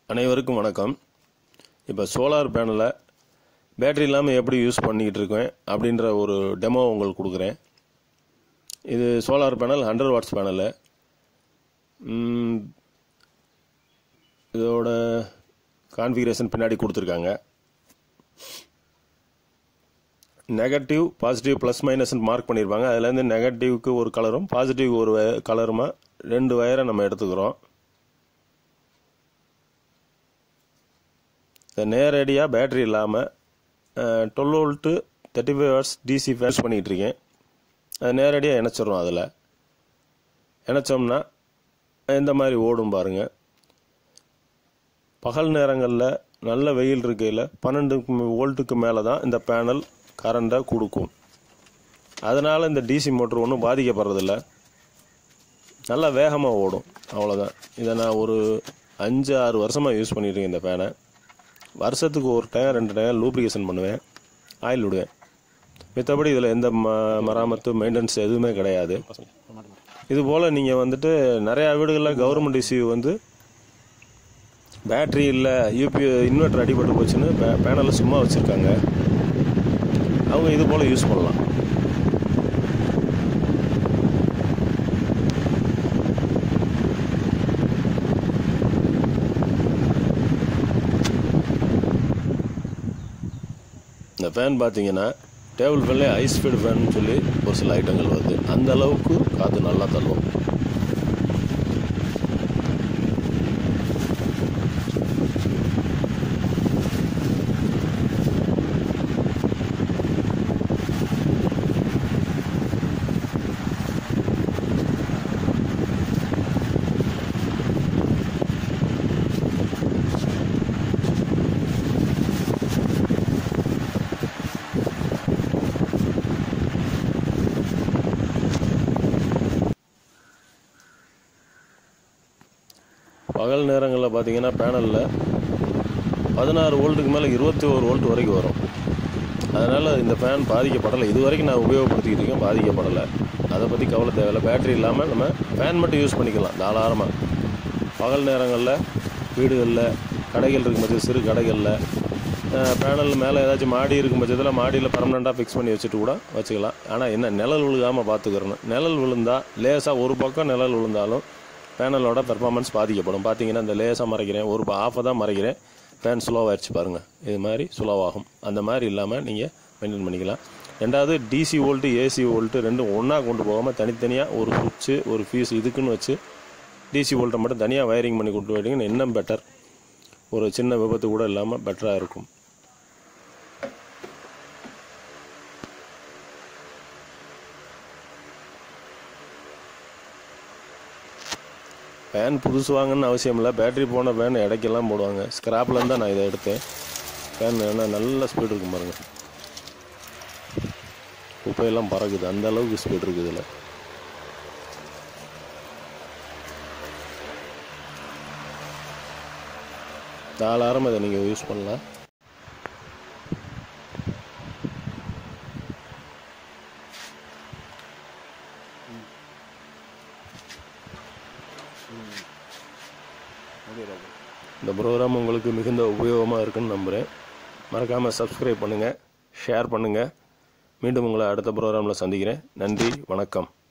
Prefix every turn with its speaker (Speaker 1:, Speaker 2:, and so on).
Speaker 1: அனைவருக்கும் வணக்கம் இப்போ சோலார் பேனலை பேட்டரி இல்லாமல் எப்படி யூஸ் பண்ணிக்கிட்டு இருக்கேன் அப்படின்ற ஒரு டெமோ உங்களுக்கு கொடுக்குறேன் இது solar panel hundred watts panel ம், இதோட கான்ஃபிகரேஷன் பின்னாடி கொடுத்துருக்காங்க நெகட்டிவ் பாசிட்டிவ் ப்ளஸ் மைனஸ்னு மார்க் பண்ணியிருப்பாங்க அதுலேருந்து நெகட்டிவ்க்கு ஒரு கலரும் பாசிட்டிவ் ஒரு கலருமா ரெண்டு வயரை நம்ம எடுத்துக்கிறோம் இதை நேரடியாக பேட்டரி இல்லாமல் twelve volt thirty five hours DC ஃபேஸ் பண்ணிகிட்டு இருக்கேன் அது நேரடியாக இணைச்சிடுறோம் அதில் இணைச்சோம்னா இந்த மாதிரி ஓடும் பாருங்க பகல் நேரங்களில் நல்ல வெயில் இருக்கையில் பன்னெண்டு வோல்ட்டுக்கு மேலே தான் இந்த பேனல் கரண்ட்டை கொடுக்கும் அதனால் இந்த டிசி மோட்டர் ஒன்றும் பாதிக்கப்படுறதில்ல நல்லா வேகமாக ஓடும் அவ்வளோதான் இதை நான் ஒரு அஞ்சு ஆறு வருஷமாக யூஸ் பண்ணிட்டு இருக்கேன் இந்த ஃபேனை வருஷத்துக்கு ஒரு டைம் ரெண்டு டைம் லூப்ரிகேஷன் பண்ணுவேன் ஆயில் விடுவேன் மித்தபடி இதில் எந்த ம மராமத்து மெயின்டெனன்ஸ் எதுவுமே கிடையாது இது போல் நீங்கள் வந்துட்டு நிறையா வீடுகளில் கவர்மெண்ட் இஷ்யூ வந்து பேட்ரி இல்லை யூபி இன்வெர்டர் அடிபட்டு போச்சுன்னு பே பேனலில் சும்மா வச்சுருக்காங்க அவங்க இது போல் யூஸ் பண்ணலாம் இந்த ஃபேன் பார்த்தீங்கன்னா டேபிள் ஃபேன்லேயே ஹை ஸ்பீடு ஃபேன் சொல்லி ஒரு சில ஐட்டங்கள் வருது அந்த அளவுக்கு காற்று நல்லா தள்ளும் பகல் நேரங்களில் பார்த்தீங்கன்னா பேனலில் பதினாறு வோல்ட்டுக்கு மேலே இருபத்தி ஒரு வோல்ட் வரைக்கும் வரும் அதனால் இந்த ஃபேன் பாதிக்கப்படலை இது வரைக்கும் நான் உபயோகப்படுத்திக்கிட்டு இருக்கேன் பாதிக்கப்படலை அதை பற்றி கவலை தேவையில்லை பேட்டரி இல்லாமல் நம்ம ஃபேன் மட்டும் யூஸ் பண்ணிக்கலாம் தாராளமாக பகல் நேரங்களில் வீடுகளில் கடைகள் இருக்கும் பட்சத்தில் சிறு கடைகளில் பேனல் மேலே ஏதாச்சும் மாடி இருக்கும் பட்சத்தில் மாடியில் பர்மனெண்ட்டாக ஃபிக்ஸ் பண்ணி வச்சுட்டு கூட வச்சுக்கலாம் ஆனால் என்ன நிழல் விழுகாமல் பார்த்துக்கிறணும் நிழல் விழுந்தா லேசாக ஒரு பக்கம் நிழல் விழுந்தாலும் பேனலோட பெர்ஃபார்மன்ஸ் பாதிக்கப்படும் பார்த்தீங்கன்னா இந்த லேசாக மறைக்கிறேன் ஒரு ஆஃபை தான் மறைக்கிறேன் ஃபேன் ஸ்லோவாகிடுச்சு பாருங்கள் இது மாதிரி ஸ்லோவாகும் அந்த மாதிரி இல்லாமல் நீங்கள் மெயின்டைன் பண்ணிக்கலாம் ரெண்டாவது டிசி வோல்ட்டு ஏசி வோல்ட்டு ரெண்டும் ஒன்றா கொண்டு போகாமல் தனித்தனியாக ஒரு சுவிட்சு ஒரு ஃபீஸ் இதுக்குன்னு வச்சு டிசி வோல்ட்டை மட்டும் தனியாக வயரிங் பண்ணி கொண்டு போயிட்டீங்கன்னா இன்னும் பெட்டர் ஒரு சின்ன விபத்து கூட இல்லாமல் பெட்டராக இருக்கும் ஃபேன் புதுசு வாங்கணும்னு அவசியம் இல்லை பேட்டரி போன ஃபேன் இடைக்கெல்லாம் போடுவாங்க ஸ்கிராப்லேருந்து தான் நான் இதை எடுத்தேன் ஃபேன் என்ன நல்ல ஸ்பீடு இருக்கும் பாருங்க குப்பையெல்லாம் பறக்குது அந்த அளவுக்கு ஸ்பீடு இருக்குது இதில் தாராளமாக இதை நீங்கள் யூஸ் பண்ணலாம் இந்த ப்ரோக்ராம் உங்களுக்கு மிகுந்த உபயோகமாக இருக்குன்னு நம்புகிறேன் மறக்காமல் சப்ஸ்கிரைப் பண்ணுங்கள் ஷேர் பண்ணுங்கள் மீண்டும் உங்களை அடுத்த ப்ரோக்ராமில் சந்திக்கிறேன் நன்றி வணக்கம்